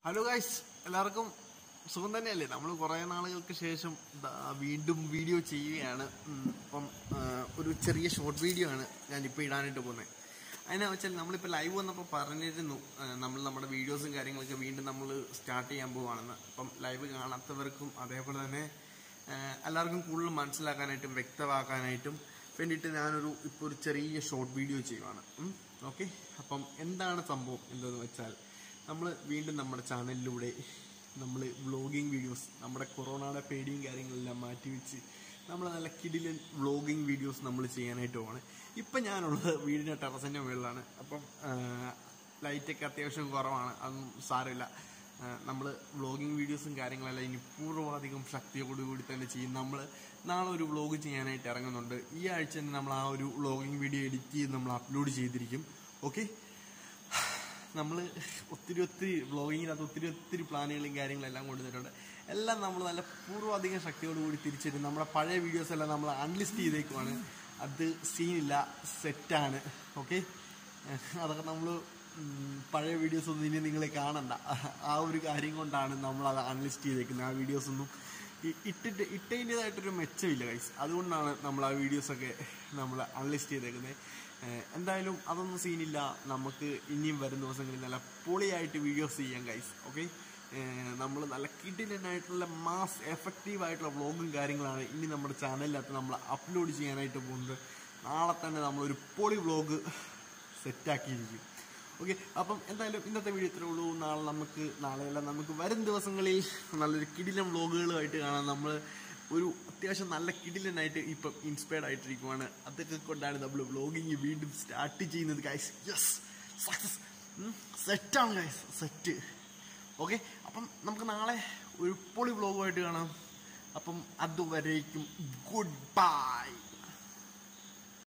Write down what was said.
hello guys എല്ലാവർക്കും സുഖം തന്നെയല്ലേ നമ്മൾ കുറേ നാളുകൾക്ക് ശേഷം ദാ വീണ്ടും വീഡിയോ ചെയ്യുകയാണ് ഉം, അപ്പം ആ, ഒരു ചെറിയ ഷോർട്ട് വീഡിയോ ആണ് ഞാനിപ്പോൾ ഇടാനായിട്ട് പോകുന്നത് അതിനാ വെച്ചാൽ നമ്മളിപ്പോൾ ലൈവ് വന്നപ്പോൾ പറഞ്ഞിരുന്നു ആ, നമ്മൾ നമ്മുടെ വീഡിയോസും കാര്യങ്ങളൊക്കെ വീണ്ടും നമ്മൾ സ്റ്റാർട്ട് ചെയ്യാൻ പോവുകയാണെന്ന് അപ്പം ലൈവ് കാണാത്തവർക്കും അതേപോലെ തന്നെ ആ, എല്ലാവർക്കും കൂടുതൽ മനസ്സിലാക്കാനായിട്ടും വ്യക്തമാക്കാനായിട്ടും വേണ്ടിയിട്ട് ഞാനൊരു ഇപ്പോൾ ഒരു ചെറിയ ഷോർട്ട് വീഡിയോ ചെയ്യുവാണ് ഓക്കെ അപ്പം എന്താണ് സംഭവം എന്തെന്ന് വെച്ചാൽ നമ്മൾ വീണ്ടും നമ്മുടെ ചാനലിലൂടെ നമ്മൾ വ്ളോഗിങ് വീഡിയോസ് നമ്മുടെ കൊറോണയുടെ പേടിയും കാര്യങ്ങളെല്ലാം മാറ്റിവെച്ച് നമ്മൾ നല്ല കിടിലൻ വ്ളോഗിങ് വീഡിയോസ് നമ്മൾ ചെയ്യാനായിട്ട് പോവാണ് ഇപ്പം ഞാനുള്ളത് വീടിൻ്റെ ടെറസിൻ്റെ മുകളിലാണ് അപ്പം ലൈറ്റൊക്കെ അത്യാവശ്യം കുറവാണ് അതൊന്നും സാരമില്ല നമ്മൾ വ്ളോഗിങ് വീഡിയോസും കാര്യങ്ങളെല്ലാം ഇനി പൂർവ്വാധികം ശക്തിയോടുകൂടി തന്നെ ചെയ്യും നമ്മൾ നാളെ ഒരു വ്ളോഗ് ചെയ്യാനായിട്ട് ഇറങ്ങുന്നുണ്ട് ഈ ആഴ്ച തന്നെ നമ്മൾ ആ ഒരു വ്ളോഗിങ് വീഡിയോ എഡിറ്റ് ചെയ്ത് നമ്മൾ അപ്ലോഡ് ചെയ്തിരിക്കും ഓക്കെ നമ്മൾ ഒത്തിരി ഒത്തിരി വ്ളോഗിങ്ങിനകത്ത് ഒത്തിരി ഒത്തിരി പ്ലാനുകളും കാര്യങ്ങളെല്ലാം കൊണ്ടുവന്നിട്ടുണ്ട് എല്ലാം നമ്മൾ നല്ല പൂർവ്വാധികം ശക്തിയോടുകൂടി തിരിച്ചിട്ട് നമ്മുടെ പഴയ വീഡിയോസ് എല്ലാം നമ്മൾ അൺലിസ്റ്റ് ചെയ്തേക്കുവാണ് അത് സീനില്ല സെറ്റാണ് ഓക്കെ അതൊക്കെ നമ്മൾ പഴയ വീഡിയോസ് ഒന്നും ഇനി നിങ്ങൾ കാണണ്ട ആ ഒരു കാര്യം കൊണ്ടാണ് നമ്മൾ അത് അൺലിസ്റ്റ് ചെയ്തേക്കുന്നത് ആ വീഡിയോസ് ഒന്നും ഇ- ഇട്ടിട്ട് ഇട്ടതിൻ്റെതായിട്ടൊരു മെച്ചമില്ല ഗൈസ് അതുകൊണ്ടാണ് നമ്മൾ ആ വീഡിയോസൊക്കെ നമ്മൾ അൺലിസ്റ്റ് ചെയ്തേക്കുന്നത് ഏഹ് എന്തായാലും അതൊന്നും സീനില്ല നമുക്ക് ഇനിയും വരും ദിവസങ്ങളിൽ നല്ല പൊളിയായിട്ട് വീഡിയോസ് ചെയ്യാം ഗൈസ് ഓക്കെ നമ്മൾ നല്ല കിടിലനായിട്ടുള്ള മാസ് എഫക്റ്റീവ് ആയിട്ടുള്ള വ്ളോഗും കാര്യങ്ങളാണ് ഇനി നമ്മുടെ ചാനലിനകത്ത് നമ്മൾ അപ്ലോഡ് ചെയ്യാനായിട്ട് പോകുന്നത് നാളെ തന്നെ നമ്മളൊരു പൊളി വ്ളോഗ് സെറ്റാക്കിയിരിക്കും ഓക്കെ അപ്പം എന്തായാലും ഇന്നത്തെ വീഡിയോ ഇത്രേ ഉള്ളൂ നാളെ നമുക്ക് നാളെയല്ല നമുക്ക് വരും ദിവസങ്ങളിൽ നല്ലൊരു കിടിലൻ വ്ളോഗുകളുമായിട്ട് കാണാം നമ്മൾ ഒരു അത്യാവശ്യം നല്ല കിടിലനായിട്ട് ഇപ്പം ഇൻസ്പയർഡ് ആയിട്ടിരിക്കുവാണ് അതൊക്കെ കൊണ്ടാണ് നമ്മൾ വ്ളോഗിങ് വീണ്ടും സ്റ്റാർട്ട് ചെയ്യുന്നത് ഗൈസ് യെസ് സക്സസ് സെറ്റാണ് ഗൈസ് സെറ്റ് ഓക്കെ അപ്പം നമുക്ക് നാളെ ഒരു പൊളി വ്ളോഗുമായിട്ട് കാണാം അപ്പം അതുവരേക്കും ഗുഡ് ബൈ